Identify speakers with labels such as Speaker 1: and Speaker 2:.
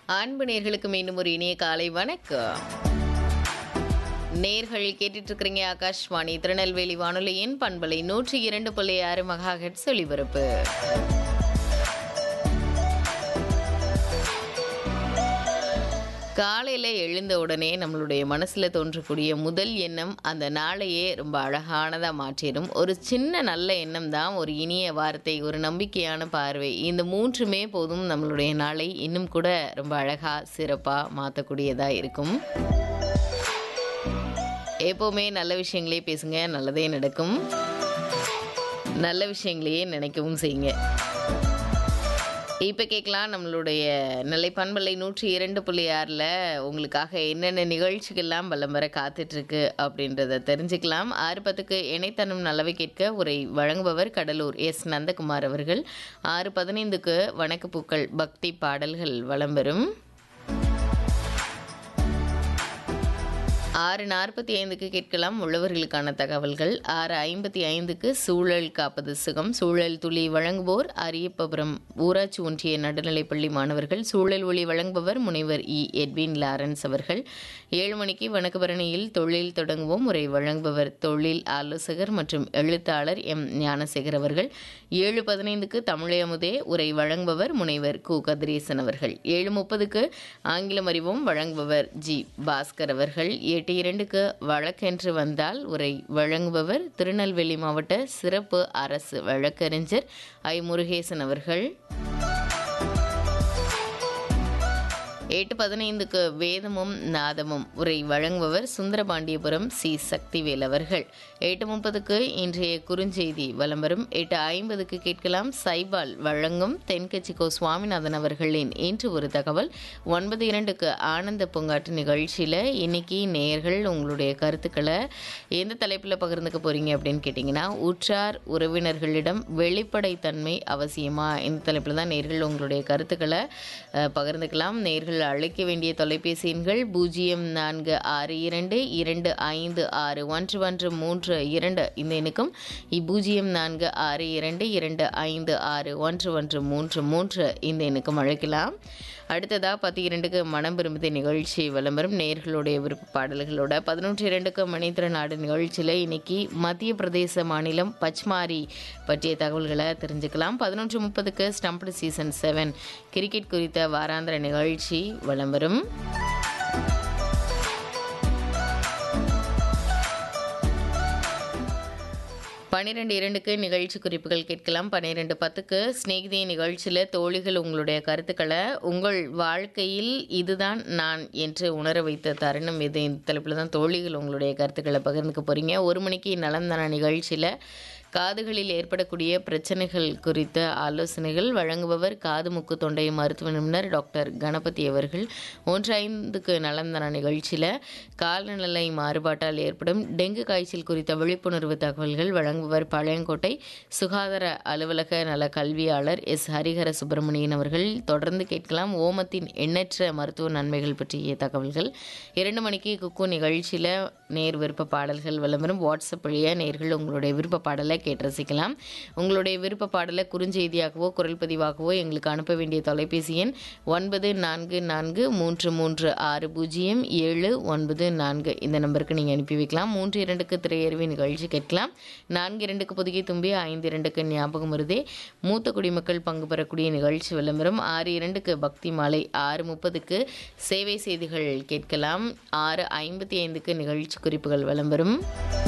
Speaker 1: அன்பு நேர்களுக்கு மீண்டும் ஒரு இனிய காலை வணக்கம் நேர்கள் கேட்டுட்டு இருக்கிறீங்க ஆகாஷ்வாணி திருநெல்வேலி வானொலியின் பண்பலை நூற்றி இரண்டு புள்ளி ஆறு மகா ஹெட்ஸ் ஒளிபரப்பு காலையில் எழுந்த உடனே நம்மளுடைய மனசில் தோன்றக்கூடிய முதல் எண்ணம் அந்த நாளையே ரொம்ப அழகானதாக மாற்றிடும் ஒரு சின்ன நல்ல எண்ணம் தான் ஒரு இனிய வார்த்தை ஒரு நம்பிக்கையான பார்வை இந்த மூன்றுமே போதும் நம்மளுடைய நாளை இன்னும் கூட ரொம்ப அழகாக சிறப்பாக மாற்றக்கூடியதாக இருக்கும் எப்போவுமே நல்ல விஷயங்களே பேசுங்க நல்லதே நடக்கும் நல்ல விஷயங்களையே நினைக்கவும் செய்யுங்க இப்போ கேட்கலாம் நம்மளுடைய நிலை பண்பலை நூற்றி இரண்டு புள்ளி ஆறில் உங்களுக்காக என்னென்ன நிகழ்ச்சிகள்லாம் வலம் வர காத்துட்ருக்கு அப்படின்றத தெரிஞ்சுக்கலாம் ஆறு பத்துக்கு இணைத்தனம் நல்லவை கேட்க உரை வழங்குபவர் கடலூர் எஸ் நந்தகுமார் அவர்கள் ஆறு பதினைந்துக்கு வணக்கப்பூக்கள் பக்தி பாடல்கள் வலம் வரும் ஆறு நாற்பத்தி ஐந்துக்கு கேட்கலாம் உள்ளவர்களுக்கான தகவல்கள் ஆறு ஐம்பத்தி ஐந்துக்கு சூழல் காப்பது சுகம் சூழல் துளி வழங்குவோர் அரியப்பபுரம் ஊராட்சி ஒன்றிய நடுநிலைப்பள்ளி மாணவர்கள் சூழல் ஒளி வழங்குபவர் முனைவர் இ எட்வின் லாரன்ஸ் அவர்கள் ஏழு மணிக்கு வணக்கபரணியில் தொழில் தொடங்குவோம் உரை வழங்குபவர் தொழில் ஆலோசகர் மற்றும் எழுத்தாளர் எம் ஞானசேகர் அவர்கள் ஏழு பதினைந்துக்கு தமிழை அமுதே உரை வழங்குபவர் முனைவர் கு கதிரேசன் அவர்கள் ஏழு முப்பதுக்கு ஆங்கிலம் அறிவோம் வழங்குபவர் ஜி பாஸ்கர் அவர்கள் எட்டு இரண்டுக்கு வழக்கென்று வந்தால் உரை வழங்குபவர் திருநெல்வேலி மாவட்ட சிறப்பு அரசு வழக்கறிஞர் ஐ முருகேசன் அவர்கள் எட்டு பதினைந்துக்கு வேதமும் நாதமும் உரை வழங்குபவர் சுந்தரபாண்டியபுரம் சி சக்திவேல் அவர்கள் எட்டு முப்பதுக்கு இன்றைய குறுஞ்செய்தி வலம் வரும் எட்டு ஐம்பதுக்கு கேட்கலாம் சைபால் வழங்கும் தென்கட்சிக்கோ சுவாமிநாதன் அவர்களின் இன்று ஒரு தகவல் ஒன்பது இரண்டுக்கு ஆனந்த பூங்காட்டு நிகழ்ச்சியில் இன்னைக்கு நேயர்கள் உங்களுடைய கருத்துக்களை எந்த தலைப்பில் பகிர்ந்துக்க போறீங்க அப்படின்னு கேட்டிங்கன்னா உற்றார் உறவினர்களிடம் வெளிப்படைத்தன்மை அவசியமா இந்த தலைப்பில் தான் நேர்கள் உங்களுடைய கருத்துக்களை அஹ், பகிர்ந்துக்கலாம் நேர்கள் அழைக்க வேண்டிய தொலைபேசி எண்கள் பூஜ்ஜியம் நான்கு ஆறு இரண்டு இரண்டு ஐந்து ஆறு ஒன்று ஒன்று மூன்று இரண்டு இந்த எண்ணுக்கும் பூஜ்ஜியம் நான்கு ஆறு இரண்டு இரண்டு ஐந்து ஆறு ஒன்று ஒன்று மூன்று மூன்று இந்த எண்ணுக்கும் அழைக்கலாம் அடுத்ததாக பத்து இரண்டுக்கு மனம் விரும்புத நிகழ்ச்சி விளம்பரம் நேர்களுடைய விருப்ப பாடல்களோட பதினொன்று இரண்டுக்கு மணித்திர நாடு நிகழ்ச்சியில் இன்னைக்கு மத்திய பிரதேச மாநிலம் பச்மாரி பற்றிய தகவல்களை தெரிஞ்சுக்கலாம் பதினொன்று முப்பதுக்கு ஸ்டம்ப்டு சீசன் செவன் கிரிக்கெட் குறித்த வாராந்திர நிகழ்ச்சி விளம்பரம் பன்னிரெண்டு இரண்டுக்கு நிகழ்ச்சி குறிப்புகள் கேட்கலாம் பன்னிரெண்டு பத்துக்கு ஸ்நேகிதி நிகழ்ச்சியில் தோழிகள் உங்களுடைய கருத்துக்களை உங்கள் வாழ்க்கையில் இதுதான் நான் என்று உணர வைத்த தருணம் இது இந்த தலைப்பில் தான் தோழிகள் உங்களுடைய கருத்துக்களை பகிர்ந்துக்க போகிறீங்க ஒரு மணிக்கு நலம் தான நிகழ்ச்சியில் காதுகளில் ஏற்படக்கூடிய பிரச்சனைகள் குறித்த ஆலோசனைகள் வழங்குபவர் காது மூக்கு தொண்டை மருத்துவ நிபுணர் டாக்டர் கணபதி அவர்கள் ஒன்று ஐந்துக்கு நலந்தன நிகழ்ச்சியில் காலநிலை மாறுபாட்டால் ஏற்படும் டெங்கு காய்ச்சல் குறித்த விழிப்புணர்வு தகவல்கள் வழங்குபவர் பழையங்கோட்டை சுகாதார அலுவலக நல கல்வியாளர் எஸ் ஹரிஹர சுப்பிரமணியன் அவர்கள் தொடர்ந்து கேட்கலாம் ஓமத்தின் எண்ணற்ற மருத்துவ நன்மைகள் பற்றிய தகவல்கள் இரண்டு மணிக்கு குக்கு நிகழ்ச்சியில் நேர் விருப்ப பாடல்கள் விளம்பரம் வாட்ஸ்அப் வழியாக நேர்கள் உங்களுடைய விருப்ப பாடலை கேட்டு ரசிக்கலாம் உங்களுடைய விருப்ப பாடலை குறுஞ்செய்தியாகவோ குரல் பதிவாகவோ எங்களுக்கு அனுப்ப வேண்டிய தொலைபேசி எண் ஒன்பது நான்கு நான்கு மூன்று மூன்று ஆறு பூஜ்ஜியம் ஏழு ஒன்பது நான்கு இந்த நம்பருக்கு நீங்கள் அனுப்பி வைக்கலாம் மூன்று இரண்டுக்கு திரையறிவி நிகழ்ச்சி கேட்கலாம் நான்கு இரண்டுக்கு புதுகை தும்பி ஐந்து இரண்டுக்கு ஞாபகம் வருதே மூத்த குடிமக்கள் பங்கு பெறக்கூடிய நிகழ்ச்சி விளம்பரம் ஆறு இரண்டுக்கு பக்தி மாலை ஆறு முப்பதுக்கு சேவை செய்திகள் கேட்கலாம் ஆறு ஐம்பத்தி ஐந்துக்கு நிகழ்ச்சி குறிப்புகள் விளம்பரம்